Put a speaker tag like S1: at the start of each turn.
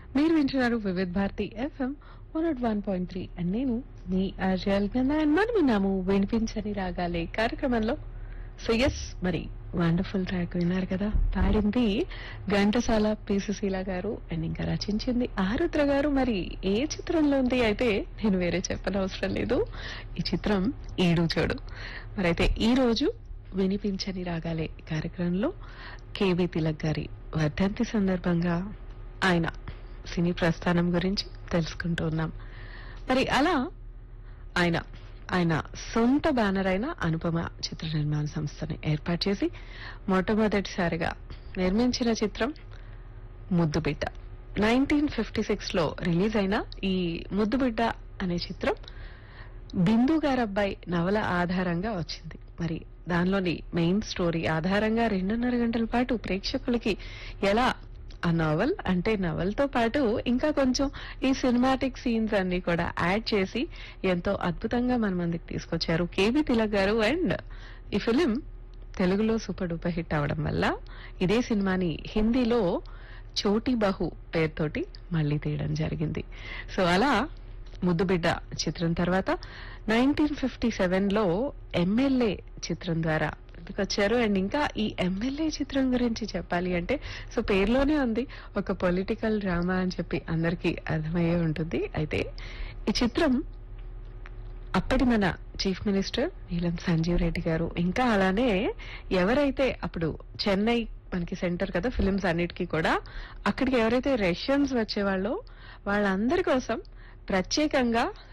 S1: మీరు వింటున్నారు Vividh Bharati FM one nought one point three and నేను మీ ఆర్జల్ కింద అండ్ మనం విన్నాము వినిపించని రాగాలే కార్యక్రమంలో సో ఎస్ మరి వండర్ఫుల్ ట్రాక్ విన్నారు కదా పాడింది ఘంటసాల పిసిశీల గారు అండ్ ఇంకా రచించింది ఆరుద్ర గారు మరి ఏ చిత్రంలో ఉంది అయితే నేను వేరే చెప్పనవసరం లేదు ఈ చిత్రం ఈడు చూడు మరైతే ఈ రోజు వినిపించని రాగాలే కార్యక్రమంలో కేవీ తిలక్ గారి వర్ధంతి సందర్భంగా ఆయన సినీ ప్రస్థానం గురించి తెలుసుకుంటూ ఉన్నాం మరి అలా ఆయన ఆయన సొంత బ్యానర్ అయిన అనుపమ చిత్ర నిర్మాణ సంస్థని ఏర్పాటు చేసి మొట్టమొదటిసారిగా నిర్మించిన చిత్రం ముద్దుబిడ్డ నైన్టీన్ ఫిఫ్టీ సిక్స్ లో రిలీజ్ అయిన ఈ ముద్దుబిడ్డ అనే చిత్రం బిందు గారబ్బాయి నవల ఆధారంగా వచ్చింది మరి దానిలోని మెయిన్ స్టోరీ ఆధారంగా రెండున్నర గంటల పాటు ప్రేక్షకులకి ఎలా ఆ నవల్ అంటే నవల్ తో పాటు ఇంకా కొంచెం ఈ సినిమాటిక్ సీన్స్ అన్ని కూడా యాడ్ చేసి ఎంతో అద్భుతంగా మన మందికి తీసుకొచ్చారు కేబీ తిలక్ గారు అండ్ ఈ ఫిలిం తెలుగులో సూపర్ డూపర్ హిట్ అవడం వల్ల ఇదే సినిమాని హిందీలో చోటీ బహు పేరుతోటి మళ్ళీ తీయడం జరిగింది సో అలా ముద్దుబిడ్డ చిత్రం తర్వాత నైన్టీన్ ఫిఫ్టీ సెవెన్ లో ఎమ్మెల్యే చిత్రం ద్వారా వచ్చారు అండ్ ఇంకా ఈ ఎమ్మెల్యే చిత్రం గురించి చెప్పాలి అంటే సో పేరులోనే ఉంది ఒక పొలిటికల్ డ్రామా అని చెప్పి అందరికీ అర్థమయ్యే ఉంటుంది అయితే ఈ చిత్రం అప్పటి మన చీఫ్ మినిస్టర్ నీలం సంజీవ్ రెడ్డి గారు ఇంకా అలానే ఎవరైతే అప్పుడు చెన్నై మనకి సెంటర్ కదా ఫిలిమ్స్ అన్నిటికీ కూడా అక్కడికి ఎవరైతే రష్యన్స్ వచ్చేవాళ్ళో వాళ్ళందరి కోసం ప్రత్యేకంగా